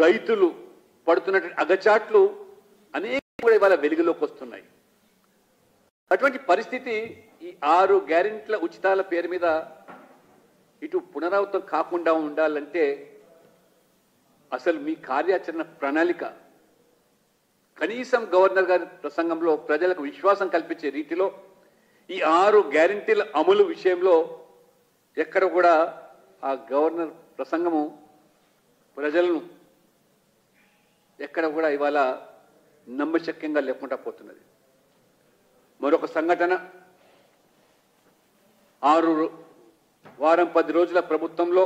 రైతులు పడుతున్నటువంటి అగచాట్లు అనేక కూడా ఇవాళ వెలుగులోకి వస్తున్నాయి అటువంటి పరిస్థితి ఈ ఆరు గ్యారెంట్ల ఉచితాల పేరు మీద ఇటు పునరావృతం కాకుండా ఉండాలంటే అసలు మీ కార్యాచరణ ప్రణాళిక కనీసం గవర్నర్ గారి ప్రసంగంలో ప్రజలకు విశ్వాసం కల్పించే రీతిలో ఈ ఆరు గ్యారంటీల అమలు విషయంలో ఎక్కడ కూడా ఆ గవర్నర్ ప్రసంగము ప్రజలను ఎక్కడ కూడా ఇవాళ నమ్మశక్యంగా లేకుండా పోతున్నది మరొక సంఘటన ఆరు రో- వారం పది రోజుల ప్రభుత్వంలో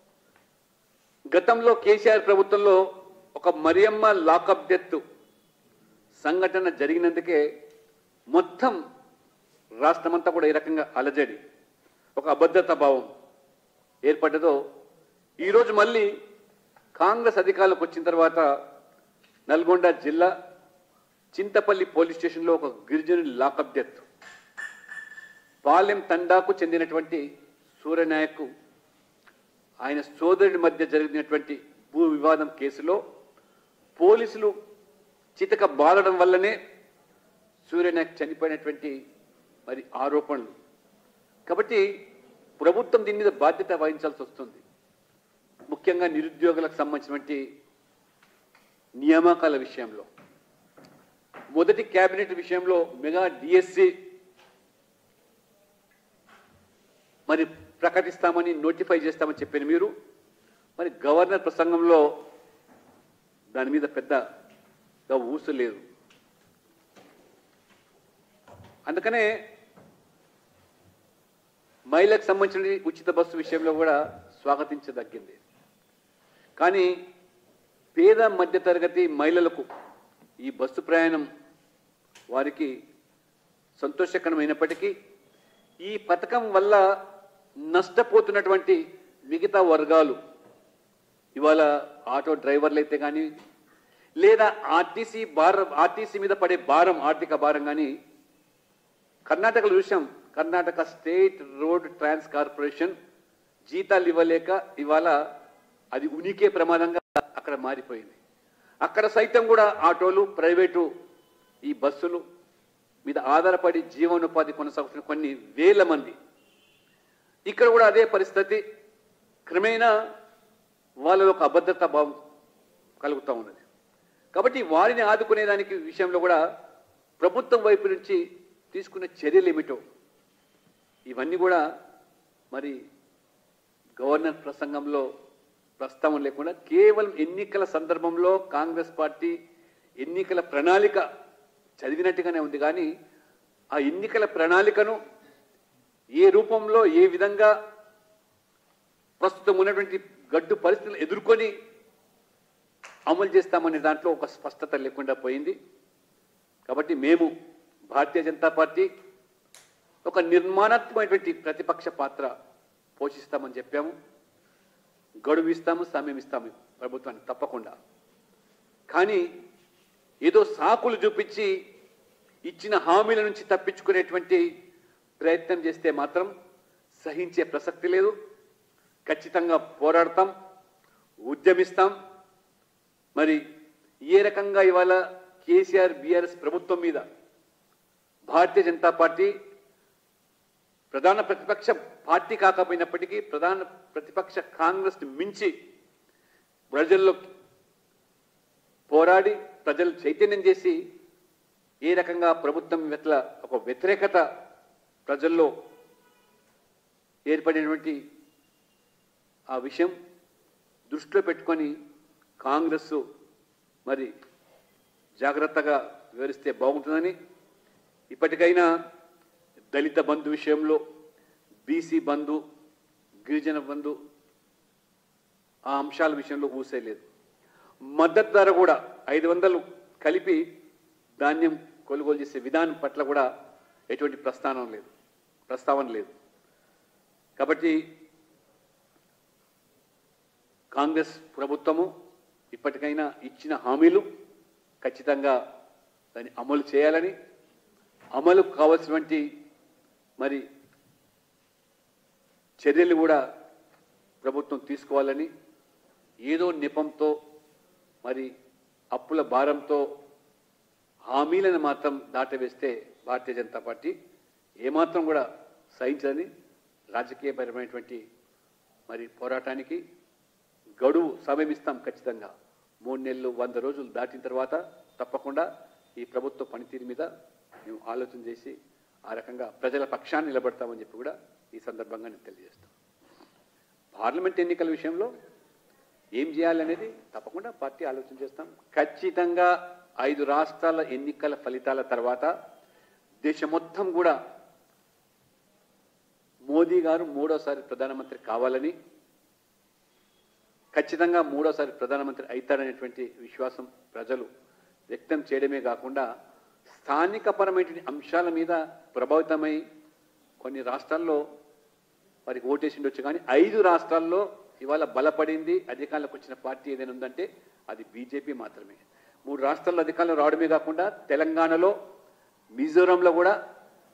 గతంలో కేసీఆర్ ప్రభుత్వంలో ఒక మరియమ్మ లాకప్ డెత్ సంఘటన జరిగినందుకే మొత్తం రాష్ట్రమంతా కూడా ఈ రకంగా అలజడి ఒక అభద్రతా భావం ఏర్పడ్డదో ఈరోజు మళ్ళీ కాంగ్రెస్ అధికారులకు వచ్చిన తర్వాత నల్గొండ జిల్లా చింతపల్లి పోలీస్ స్టేషన్లో ఒక గిరిజనుడి లాకప్ డెత్ పాలెం తండాకు చెందినటువంటి సూర్యనాయక్ ఆయన సోదరుడి మధ్య జరిగినటువంటి భూ వివాదం కేసులో పోలీసులు చితక బాగడం వల్లనే సూర్యనాయక్ చనిపోయినటువంటి మరి ఆరోపణలు కాబట్టి ప్రభుత్వం దీని మీద బాధ్యత వహించాల్సి వస్తుంది ముఖ్యంగా నిరుద్యోగులకు సంబంధించినటువంటి నియామకాల విషయంలో మొదటి కేబినెట్ విషయంలో మెగా డిఎస్సి మరి ప్రకటిస్తామని నోటిఫై చేస్తామని చెప్పిన మీరు మరి గవర్నర్ ప్రసంగంలో దాని మీద పెద్దగా ఊసు లేదు అందుకనే మహిళలకు సంబంధించిన ఉచిత బస్సు విషయంలో కూడా స్వాగతించదగ్గింది కానీ పేద మధ్యతరగతి మహిళలకు ఈ బస్సు ప్రయాణం వారికి సంతోషకరమైనప్పటికీ ఈ పథకం వల్ల నష్టపోతున్నటువంటి మిగతా వర్గాలు ఇవాళ ఆటో డ్రైవర్లు అయితే కానీ లేదా ఆర్టీసీ భారం ఆర్టీసీ మీద పడే భారం ఆర్థిక భారం కానీ కర్ణాటకలో చూసాం Karnataka state road trans corporation జీతాలు ఇవ్వలేక ఇవాళ అది ఉనికే ప్రమాదంగా అక్కడ మారిపోయింది అక్కడ సైతం కూడా ఆటోలు ప్రైవేటు ఈ బస్సులు మీద ఆధారపడి జీవనోపాధి కొనసాగుతున్న కొన్ని వేల మంది ఇక్కడ కూడా అదే పరిస్థితి క్రమేణా వాళ్ళలో ఒక అభద్రతా భావం కలుగుతూ ఉన్నది కాబట్టి వారిని ఆదుకునేదానికి విషయంలో కూడా ప్రభుత్వం వైపు నుంచి తీసుకునే చర్యలు ఏమిటో ఇవన్నీ కూడా మరి గవర్నర్ ప్రసంగంలో ప్రస్తావన లేకుండా కేవలం ఎన్నికల సందర్భంలో కాంగ్రెస్ పార్టీ ఎన్నికల ప్రణాళిక చదివినట్టుగానే ఉంది కానీ ఆ ఎన్నికల ప్రణాళికను ఏ రూపంలో ఏ విధంగా ప్రస్తుతం ఉన్నటువంటి గడ్డు పరిస్థితులు ఎదుర్కొని అమలు చేస్తామనే దాంట్లో ఒక స్పష్టత లేకుండా పోయింది కాబట్టి మేము భారతీయ జనతా పార్టీ ఒక నిర్మాణాత్మకమైనటువంటి ప్రతిపక్ష పాత్ర పోషిస్తామని చెప్పాము గడువు ఇస్తాము సమయం ఇస్తాము ప్రభుత్వానికి తప్పకుండా కానీ ఏదో సాకులు చూపించి ఇచ్చిన హామీల నుంచి తప్పించుకునేటువంటి ప్రయత్నం చేస్తే మాత్రం సహించే ప్రసక్తి లేదు ఖచ్చితంగా పోరాడతాం ఉద్యమిస్తాం మరి ఏ రకంగా ఇవాళ కేసీఆర్ బీఆర్ఎస్ ప్రభుత్వం మీద భారతీయ జనతా పార్టీ ప్రధాన ప్రతిపక్ష పార్టీ కాకపోయినప్పటికీ ప్రధాన ప్రతిపక్ష కాంగ్రెస్ మించి ప్రజల్లో పోరాడి ప్రజలు చైతన్యం చేసి ఏ రకంగా ప్రభుత్వం పట్ల ఒక వ్యతిరేకత ప్రజల్లో ఏర్పడినటువంటి ఆ విషయం దృష్టిలో పెట్టుకొని కాంగ్రెస్ మరి జాగ్రత్తగా వివరిస్తే బాగుంటుందని ఇప్పటికైనా దళిత బంధు విషయంలో బీసీ బంధు గిరిజన బంధు ఆ అంశాల విషయంలో ఊసేయలేదు మద్దతు ధర కూడా ఐదు వందలు కలిపి ధాన్యం కొనుగోలు చేసే విధానం పట్ల కూడా ఎటువంటి ప్రస్థానం లేదు ప్రస్తావన లేదు కాబట్టి కాంగ్రెస్ ప్రభుత్వము ఇప్పటికైనా ఇచ్చిన హామీలు ఖచ్చితంగా దాన్ని అమలు చేయాలని అమలు కావలసినటువంటి మరి చర్యలు కూడా ప్రభుత్వం తీసుకోవాలని ఏదో నెపంతో మరి అప్పుల భారంతో హామీలను మాత్రం దాటవేస్తే భారతీయ జనతా పార్టీ ఏమాత్రం కూడా సహించదని రాజకీయపరమైనటువంటి మరి పోరాటానికి గడువు సమయం ఇస్తాం ఖచ్చితంగా మూడు నెలలు వంద రోజులు దాటిన తర్వాత తప్పకుండా ఈ ప్రభుత్వ పనితీరు మీద మేము ఆలోచన చేసి ఆ రకంగా ప్రజల పక్షాన్ని నిలబడతామని చెప్పి కూడా ఈ సందర్భంగా నేను తెలియజేస్తాం పార్లమెంట్ ఎన్నికల విషయంలో ఏం చేయాలనేది తప్పకుండా పార్టీ ఆలోచన చేస్తాం ఖచ్చితంగా ఐదు రాష్ట్రాల ఎన్నికల ఫలితాల తర్వాత దేశం మొత్తం కూడా మోదీ గారు మూడోసారి ప్రధానమంత్రి కావాలని ఖచ్చితంగా మూడోసారి ప్రధానమంత్రి అవుతారనేటువంటి విశ్వాసం ప్రజలు వ్యక్తం చేయడమే కాకుండా స్థానికపరమైనటువంటి అంశాల మీద ప్రభావితమై కొన్ని రాష్ట్రాల్లో వారికి ఓటేసి ఉండొచ్చు కానీ ఐదు రాష్ట్రాల్లో ఇవాళ బలపడింది అధికారంలోకి వచ్చిన పార్టీ ఏదైనా ఉందంటే అది బీజేపీ మాత్రమే మూడు రాష్ట్రాల్లో అధికారంలో రావడమే కాకుండా తెలంగాణలో మిజోరంలో కూడా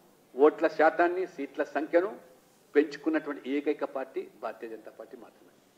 ఓట్ల శాతాన్ని సీట్ల సంఖ్యను పెంచుకున్నటువంటి ఏకైక పార్టీ భారతీయ జనతా పార్టీ మాత్రమే